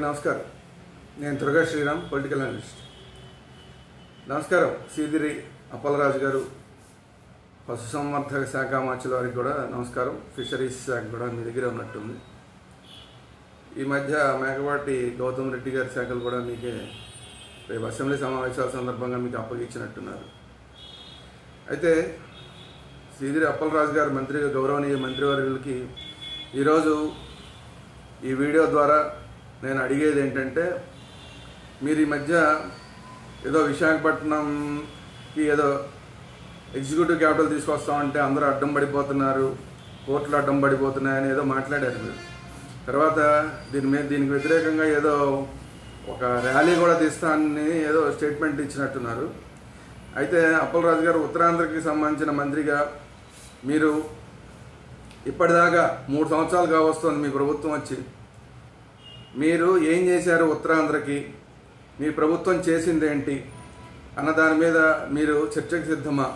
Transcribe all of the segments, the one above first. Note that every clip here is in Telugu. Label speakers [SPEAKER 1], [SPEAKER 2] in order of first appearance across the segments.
[SPEAKER 1] నమస్కారం నేను దుర్గా శ్రీరామ్ పొలిటికల్ అనలిస్ట్ నమస్కారం సీదిరి అప్పలరాజు గారు పశుసంవర్ధక శాఖ మార్చుల వారికి కూడా నమస్కారం ఫిషరీస్ శాఖ కూడా మీ దగ్గర ఉన్నట్టుంది ఈ మధ్య మేకపాటి గౌతమ్ రెడ్డి గారి శాఖలు కూడా మీకే రేపు అసెంబ్లీ సమావేశాల సందర్భంగా మీకు అప్పగించినట్టున్నారు అయితే శ్రీదిరి అప్పలరాజు గారు మంత్రిగా గౌరవనీయ మంత్రివర్యులకి ఈరోజు ఈ వీడియో ద్వారా నేను అడిగేది ఏంటంటే మీరు ఈ మధ్య ఏదో విశాఖపట్నంకి ఏదో ఎగ్జిక్యూటివ్ క్యాపిటల్ తీసుకొస్తామంటే అందరూ అడ్డం పడిపోతున్నారు కోర్టులు అడ్డం పడిపోతున్నాయని ఏదో మాట్లాడారు మీరు తర్వాత దీని మీద దీనికి వ్యతిరేకంగా ఏదో ఒక ర్యాలీ కూడా తీస్తానని ఏదో స్టేట్మెంట్ ఇచ్చినట్టున్నారు అయితే అప్పలరాజు గారు ఉత్తరాంధ్రకి సంబంధించిన మంత్రిగా మీరు ఇప్పటిదాకా మూడు సంవత్సరాలు కావస్తుంది మీ ప్రభుత్వం వచ్చి మీరు ఏం చేశారు ఉత్తరాంధ్రకి మీ ప్రభుత్వం చేసిందేంటి అన్న దాని మీద మీరు చర్చకు సిద్ధమా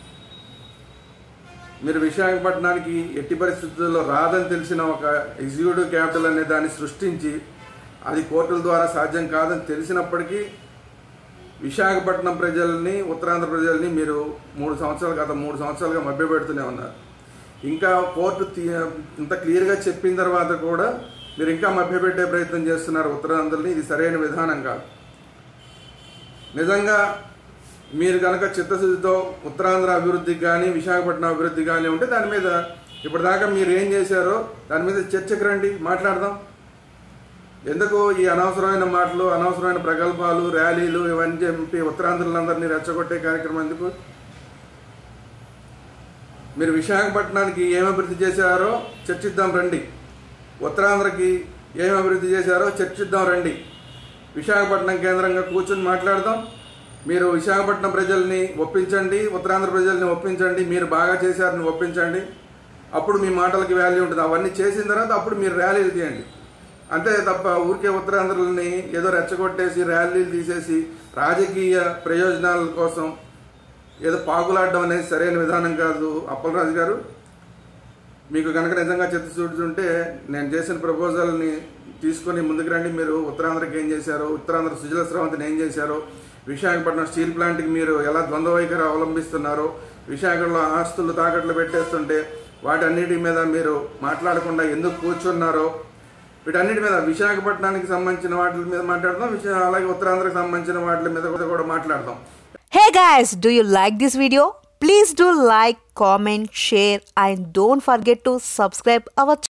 [SPEAKER 1] మీరు విశాఖపట్నానికి ఎట్టి పరిస్థితుల్లో రాదని తెలిసిన ఒక ఎగ్జిక్యూటివ్ క్యాపిటల్ అనే దాన్ని సృష్టించి అది కోర్టుల ద్వారా సాధ్యం కాదని తెలిసినప్పటికీ విశాఖపట్నం ప్రజల్ని ఉత్తరాంధ్ర ప్రజల్ని మీరు మూడు సంవత్సరాలు గత మూడు సంవత్సరాలుగా మభ్యపెడుతూనే ఉన్నారు ఇంకా కోర్టు తీ- ఇంత క్లియర్గా చెప్పిన తర్వాత కూడా మీరు ఇంకా మభ్యపెట్టే ప్రయత్నం చేస్తున్నారు ఉత్తరాంధ్రని ఇది సరైన విధానం కాదు నిజంగా మీరు కనుక చిత్తశుద్ధితో ఉత్తరాంధ్ర అభివృద్ధికి కానీ విశాఖపట్నం అభివృద్ధి కానీ ఉంటే దాని మీద ఇప్పటిదాకా మీరు ఏం చేశారో దాని మీద చర్చకు రండి మాట్లాడదాం ఎందుకు ఈ అనవసరమైన మాటలు అనవసరమైన ప్రగల్భాలు ర్యాలీలు ఇవన్నీ చెప్పి ఉత్తరాంధ్రులందరినీ రెచ్చగొట్టే కార్యక్రమం ఎందుకు మీరు విశాఖపట్నానికి ఏం అభివృద్ధి చేశారో చర్చిద్దాం రండి ఉత్తరాంధ్రకి ఏం అభివృద్ధి చేశారో చర్చిద్దాం రండి విశాఖపట్నం కేంద్రంగా కూర్చొని మాట్లాడదాం మీరు విశాఖపట్నం ప్రజల్ని ఒప్పించండి ఉత్తరాంధ్ర ప్రజల్ని ఒప్పించండి మీరు బాగా చేశారని ఒప్పించండి అప్పుడు మీ మాటలకి వాల్యూ ఉంటుంది అవన్నీ చేసిన తర్వాత అప్పుడు మీరు ర్యాలీలు తీయండి అంతే తప్ప ఊరికే ఉత్తరాంధ్రులని ఏదో రెచ్చగొట్టేసి ర్యాలీలు తీసేసి రాజకీయ ప్రయోజనాల కోసం ఏదో పాకులాడడం అనేది సరైన విధానం కాదు అప్పలరాజు గారు మీకు కనుక నిజంగా చిత్తశుద్ధి నేను చేసిన ప్రపోజల్ని తీసుకొని ముందుకు రండి మీరు ఉత్తరాంధ్రకి ఏం చేశారో ఉత్తరాంధ్ర సుజల స్రవంతిని ఏం చేశారో విశాఖపట్నం స్టీల్ ప్లాంట్కి మీరు ఎలా ద్వంద్వ వైఖరి అవలంబిస్తున్నారో విశాఖలో ఆస్తులు తాకట్లు పెట్టేస్తుంటే వాటన్నిటి మీద మీరు మాట్లాడకుండా ఎందుకు కూర్చున్నారో వీటన్నిటి మీద విశాఖపట్నానికి సంబంధించిన వాటి మీద మాట్లాడదాం విశా- అలాగే ఉత్తరాంధ్రకు సంబంధించిన వాటి మీద కూడా- కూడా మాట్లాడదాం
[SPEAKER 2] Hey guys, do you like this video? Please do like, comment, share and don't forget to subscribe our